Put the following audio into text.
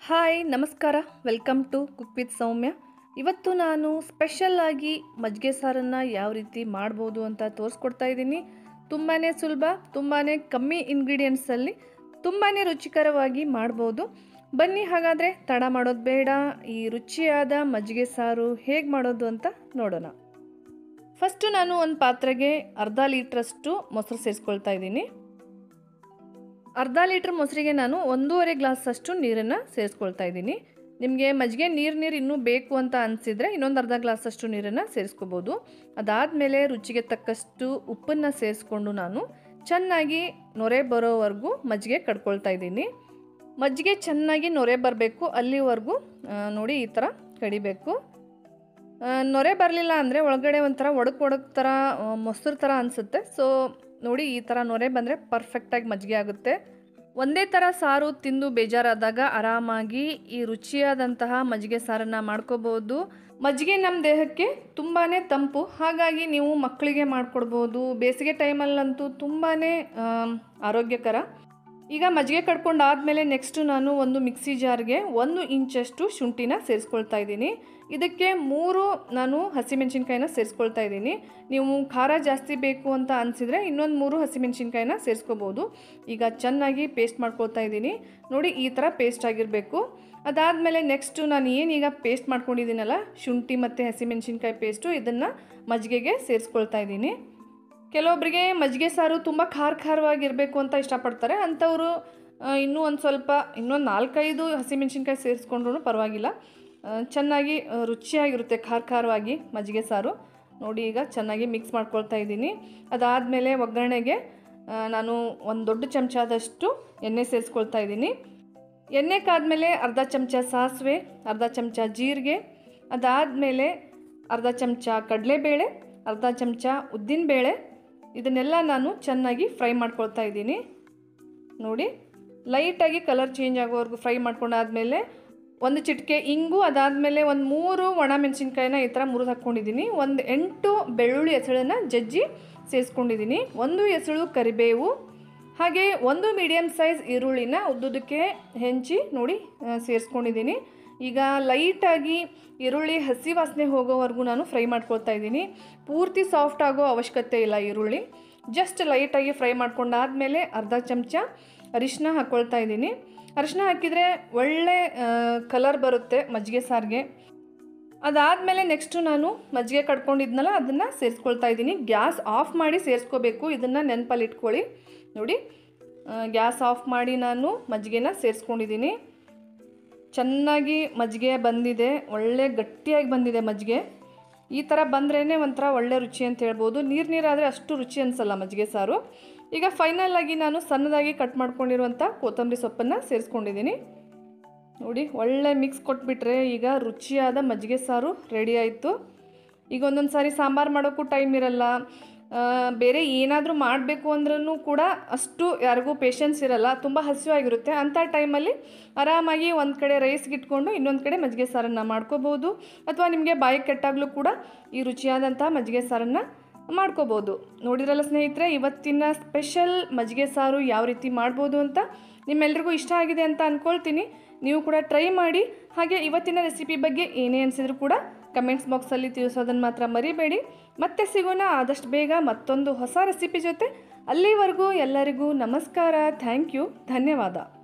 hi ನಮಸ್ಕಾರ welcome to cook with Soumya ಇವತ್ತು ನಾನು ಸ್ಪೆಷಲ್ ಆಗಿ ಮಜ್ಜಿಗೆ ಸಾರನ್ನು ಯಾವ ರೀತಿ ಮಾಡ್ಬೋದು ಅಂತ ತೋರಿಸ್ಕೊಡ್ತಾ ಇದ್ದೀನಿ ತುಂಬಾ ಸುಲಭ ತುಂಬಾ ಕಮ್ಮಿ ಇಂಗ್ರೀಡಿಯೆಂಟ್ಸಲ್ಲಿ ತುಂಬಾ ರುಚಿಕರವಾಗಿ ಮಾಡ್ಬೋದು ಬನ್ನಿ ಹಾಗಾದರೆ ತಡ ಮಾಡೋದು ಬೇಡ ಈ ರುಚಿಯಾದ ಮಜ್ಜಿಗೆ ಸಾರು ಹೇಗೆ ಮಾಡೋದು ಅಂತ ನೋಡೋಣ ಫಸ್ಟು ನಾನು ಒಂದು ಪಾತ್ರೆಗೆ ಅರ್ಧ ಲೀಟ್ರಷ್ಟು ಮೊಸರು ಸೇರಿಸ್ಕೊಳ್ತಾ ಇದ್ದೀನಿ ಅರ್ಧ ಲೀಟ್ರ್ ಮೊಸರಿಗೆ ನಾನು ಒಂದೂವರೆ ಗ್ಲಾಸಷ್ಟು ನೀರನ್ನು ಸೇರಿಸ್ಕೊಳ್ತಾ ಇದ್ದೀನಿ ನಿಮಗೆ ಮಜ್ಜಿಗೆ ನೀರು ನೀರು ಇನ್ನೂ ಬೇಕು ಅಂತ ಅನಿಸಿದರೆ ಇನ್ನೊಂದು ಅರ್ಧ ಗ್ಲಾಸಷ್ಟು ನೀರನ್ನು ಸೇರಿಸ್ಕೋಬೋದು ಅದಾದಮೇಲೆ ರುಚಿಗೆ ತಕ್ಕಷ್ಟು ಉಪ್ಪನ್ನು ಸೇರಿಸ್ಕೊಂಡು ನಾನು ಚೆನ್ನಾಗಿ ನೊರೆ ಬರೋವರೆಗೂ ಮಜ್ಜಿಗೆ ಕಡ್ಕೊಳ್ತಾ ಇದ್ದೀನಿ ಮಜ್ಜಿಗೆ ಚೆನ್ನಾಗಿ ನೊರೆ ಬರಬೇಕು ಅಲ್ಲಿವರೆಗೂ ಆ, ನೋಡಿ ಈ ಥರ ಕಡಿಬೇಕು ಆ, ನೊರೆ ಬರಲಿಲ್ಲ ಅಂದರೆ ಒಳಗಡೆ ಒಂಥರ ಒಡಕ್ ಒಡಕ್ ಥರ ಆ, ಮೊಸರು ಥರ ಅನಿಸುತ್ತೆ ಸೊ ನೋಡಿ ಈ ಥರ ನೊರೆ ಬಂದರೆ ಪರ್ಫೆಕ್ಟಾಗಿ ಮಜ್ಜಿಗೆ ಆಗುತ್ತೆ ಒಂದೇ ಥರ ಸಾರು ತಿಂದು ಬೇಜಾರಾದಾಗ ಆರಾಮಾಗಿ ಈ ರುಚಿಯಾದಂತಹ ಮಜ್ಜಿಗೆ ಸಾರನ್ನು ಮಾಡ್ಕೋಬೋದು ಮಜ್ಜಿಗೆ ನಮ್ಮ ದೇಹಕ್ಕೆ ತುಂಬಾ ತಂಪು ಹಾಗಾಗಿ ನೀವು ಮಕ್ಕಳಿಗೆ ಮಾಡಿಕೊಡ್ಬೋದು ಬೇಸಿಗೆ ಟೈಮಲ್ಲಂತೂ ತುಂಬಾ ಆರೋಗ್ಯಕರ ಈಗ ಮಜ್ಜಿಗೆ ಕಡ್ಕೊಂಡು ಆದಮೇಲೆ ನೆಕ್ಸ್ಟು ನಾನು ಒಂದು ಮಿಕ್ಸಿ ಜಾರ್ಗೆ ಒಂದು ಇಂಚಷ್ಟು ಶುಂಠಿನ ಸೇರಿಸ್ಕೊಳ್ತಾ ಇದ್ದೀನಿ ಇದಕ್ಕೆ ಮೂರು ನಾನು ಹಸಿಮೆಣಸಿನ್ಕಾಯಿನ ಸೇರಿಸ್ಕೊಳ್ತಾ ಇದ್ದೀನಿ ನೀವು ಖಾರ ಜಾಸ್ತಿ ಬೇಕು ಅಂತ ಅನಿಸಿದರೆ ಇನ್ನೊಂದು ಮೂರು ಹಸಿಮೆಣಸಿನ್ಕಾಯಿನ ಸೇರಿಸ್ಕೋಬೋದು ಈಗ ಚೆನ್ನಾಗಿ ಪೇಸ್ಟ್ ಮಾಡ್ಕೊಳ್ತಾ ಇದ್ದೀನಿ ನೋಡಿ ಈ ಥರ ಪೇಸ್ಟ್ ಆಗಿರಬೇಕು ಅದಾದಮೇಲೆ ನೆಕ್ಸ್ಟು ನಾನು ಏನೀಗ ಪೇಸ್ಟ್ ಮಾಡ್ಕೊಂಡಿದ್ದೀನಲ್ಲ ಶುಂಠಿ ಮತ್ತು ಹಸಿಮೆಣಸಿನ್ಕಾಯಿ ಪೇಸ್ಟು ಇದನ್ನು ಮಜ್ಜಿಗೆಗೆ ಸೇರಿಸ್ಕೊಳ್ತಾ ಇದ್ದೀನಿ ಕೆಲವೊಬ್ಬರಿಗೆ ಮಜ್ಜಿಗೆ ಸಾರು ತುಂಬ ಖಾರ ಖಾರವಾಗಿರಬೇಕು ಅಂತ ಇಷ್ಟಪಡ್ತಾರೆ ಅಂಥವರು ಆ, ಇನ್ನೂ ಒಂದು ಸ್ವಲ್ಪ ಇನ್ನೊಂದು ನಾಲ್ಕೈದು ಹಸಿಮೆಣಸಿನ್ಕಾಯಿ ಸೇರಿಸ್ಕೊಂಡ್ರೂ ಪರವಾಗಿಲ್ಲ ಆ, ಚೆನ್ನಾಗಿ ಆ, ರುಚಿಯಾಗಿರುತ್ತೆ ಖಾರ ಖಾರವಾಗಿ ಮಜ್ಜಿಗೆ ಸಾರು ನೋಡಿ ಈಗ ಚೆನ್ನಾಗಿ ಮಿಕ್ಸ್ ಮಾಡ್ಕೊಳ್ತಾ ಇದ್ದೀನಿ ಅದಾದಮೇಲೆ ಒಗ್ಗರಣೆಗೆ ಆ, ನಾನು ಒಂದು ದೊಡ್ಡ ಚಮಚದಷ್ಟು ಎಣ್ಣೆ ಸೇರಿಸ್ಕೊಳ್ತಾ ಇದ್ದೀನಿ ಎಣ್ಣೆ ಕಾದ್ಮೇಲೆ ಅರ್ಧ ಚಮಚ ಸಾಸಿವೆ ಅರ್ಧ ಚಮಚ ಜೀರಿಗೆ ಅದಾದಮೇಲೆ ಅರ್ಧ ಚಮಚ ಕಡಲೆಬೇಳೆ ಅರ್ಧ ಚಮಚ ಉದ್ದಿನಬೇಳೆ ಇದನ್ನೆಲ್ಲ ನಾನು ಚೆನ್ನಾಗಿ ಫ್ರೈ ಮಾಡ್ಕೊಳ್ತಾ ಇದ್ದೀನಿ ನೋಡಿ ಲೈಟಾಗಿ ಕಲರ್ ಚೇಂಜ್ ಆಗೋವರೆಗೂ ಫ್ರೈ ಮಾಡ್ಕೊಂಡಾದ್ಮೇಲೆ ಒಂದು ಚಿಟಿಕೆ ಇಂಗು ಅದಾದಮೇಲೆ ಒಂದು ಮೂರು ಒಣ ಮೆಣಸಿನ್ಕಾಯಿನ ಈ ಥರ ಮುರಿದು ಹಾಕ್ಕೊಂಡಿದ್ದೀನಿ ಒಂದು ಎಂಟು ಬೆಳ್ಳುಳ್ಳಿ ಎಸಳನ್ನು ಜಜ್ಜಿ ಸೇರಿಸ್ಕೊಂಡಿದ್ದೀನಿ ಒಂದು ಎಸಳು ಕರಿಬೇವು ಹಾಗೆ ಒಂದು ಮೀಡಿಯಮ್ ಸೈಜ್ ಈರುಳ್ಳಿನ ಉದ್ದುದಕ್ಕೆ ಹೆಂಚಿ ನೋಡಿ ಆ, ಸೇರಿಸ್ಕೊಂಡಿದ್ದೀನಿ ಈಗ ಲೈಟಾಗಿ ಈರುಳ್ಳಿ ಹಸಿ ವಾಸನೆ ಹೋಗೋವರೆಗೂ ನಾನು ಫ್ರೈ ಮಾಡ್ಕೊಳ್ತಾ ಇದ್ದೀನಿ ಪೂರ್ತಿ ಸಾಫ್ಟ್ ಆಗೋ ಅವಶ್ಯಕತೆ ಇಲ್ಲ ಈರುಳ್ಳಿ ಜಸ್ಟ್ ಲೈಟಾಗಿ ಫ್ರೈ ಮಾಡ್ಕೊಂಡಾದಮೇಲೆ ಅರ್ಧ ಚಮಚ ಅರಿಶಿನ ಹಾಕ್ಕೊಳ್ತಾ ಇದ್ದೀನಿ ಅರಿಶಿನ ಹಾಕಿದರೆ ಒಳ್ಳೆ ಕಲರ್ ಬರುತ್ತೆ ಮಜ್ಜಿಗೆ ಸಾರಿಗೆ ಅದಾದಮೇಲೆ ನೆಕ್ಸ್ಟು ನಾನು ಮಜ್ಜಿಗೆ ಕಡ್ಕೊಂಡಿದ್ನಲ್ಲ ಅದನ್ನು ಸೇರಿಸ್ಕೊಳ್ತಾ ಇದ್ದೀನಿ ಗ್ಯಾಸ್ ಆಫ್ ಮಾಡಿ ಸೇರಿಸ್ಕೋಬೇಕು ಇದನ್ನು ನೆನಪಲ್ಲಿ ಇಟ್ಕೊಳ್ಳಿ ನೋಡಿ ಗ್ಯಾಸ್ ಆಫ್ ಮಾಡಿ ನಾನು ಮಜ್ಜಿಗೆನ ಸೇರಿಸ್ಕೊಂಡಿದ್ದೀನಿ ಚೆನ್ನಾಗಿ ಮಜ್ಜಿಗೆ ಬಂದಿದೆ ಒಳ್ಳೆ ಗಟ್ಟಿಯಾಗಿ ಬಂದಿದೆ ಮಜ್ಜಿಗೆ ಈ ಥರ ಬಂದ್ರೇ ಒಂಥರ ಒಳ್ಳೆ ರುಚಿ ಅಂತ ಹೇಳ್ಬೋದು ನೀರು ನೀರಾದರೆ ಅಷ್ಟು ರುಚಿ ಅನಿಸಲ್ಲ ಮಜ್ಜಿಗೆ ಸಾರು ಈಗ ಫೈನಲ್ ಆಗಿ ನಾನು ಸಣ್ಣದಾಗಿ ಕಟ್ ಮಾಡ್ಕೊಂಡಿರುವಂಥ ಕೊತ್ತಂಬರಿ ಸೊಪ್ಪನ್ನು ಸೇರಿಸ್ಕೊಂಡಿದ್ದೀನಿ ನೋಡಿ ಒಳ್ಳೆ ಮಿಕ್ಸ್ ಕೊಟ್ಬಿಟ್ರೆ ಈಗ ರುಚಿಯಾದ ಮಜ್ಜಿಗೆ ಸಾರು ರೆಡಿ ಆಯಿತು ಈಗ ಒಂದೊಂದು ಸಾರಿ ಸಾಂಬಾರು ಮಾಡೋಕ್ಕೂ ಟೈಮ್ ಇರಲ್ಲ ಆ, ಬೇರೆ ಏನಾದರೂ ಮಾಡಬೇಕು ಅಂದ್ರೂ ಕೂಡ ಅಷ್ಟು ಯಾರಿಗೂ ಪೇಷನ್ಸ್ ಇರಲ್ಲ ತುಂಬ ಹಸಿವಾಗಿರುತ್ತೆ ಅಂಥ ಟೈಮಲ್ಲಿ ಆರಾಮಾಗಿ ಒಂದು ಕಡೆ ರೈಸ್ಗೆ ಇಟ್ಕೊಂಡು ಇನ್ನೊಂದು ಕಡೆ ಮಜ್ಜಿಗೆ ಸಾರನ್ನು ಮಾಡ್ಕೋಬೋದು ಅಥವಾ ನಿಮಗೆ ಬಾಯಿ ಕೆಟ್ಟಾಗಲೂ ಕೂಡ ಈ ರುಚಿಯಾದಂಥ ಮಜ್ಜಿಗೆ ಸಾರನ್ನು ಮಾಡ್ಕೋಬೋದು ನೋಡಿದ್ರಲ್ಲ ಸ್ನೇಹಿತರೆ ಇವತ್ತಿನ ಸ್ಪೆಷಲ್ ಮಜ್ಜಿಗೆ ಸಾರು ಯಾವ ರೀತಿ ಮಾಡ್ಬೋದು ಅಂತ ನಿಮ್ಮೆಲ್ರಿಗೂ ಇಷ್ಟ ಆಗಿದೆ ಅಂತ ಅಂದ್ಕೊಳ್ತೀನಿ ನೀವು ಕೂಡ ಟ್ರೈ ಮಾಡಿ ಹಾಗೆ ಇವತ್ತಿನ ರೆಸಿಪಿ ಬಗ್ಗೆ ಏನೇ ಅನಿಸಿದ್ರು ಕೂಡ ಕಮೆಂಟ್ಸ್ ಬಾಕ್ಸಲ್ಲಿ ತಿಳಿಸೋದನ್ನು ಮಾತ್ರ ಮರಿಬೇಡಿ ಮತ್ತೆ ಸಿಗೋಣ ಆದಷ್ಟು ಬೇಗ ಮತ್ತೊಂದು ಹೊಸ ರೆಸಿಪಿ ಜೊತೆ ಅಲ್ಲಿವರೆಗೂ ಎಲ್ಲರಿಗೂ ನಮಸ್ಕಾರ ಥ್ಯಾಂಕ್ ಯು ಧನ್ಯವಾದ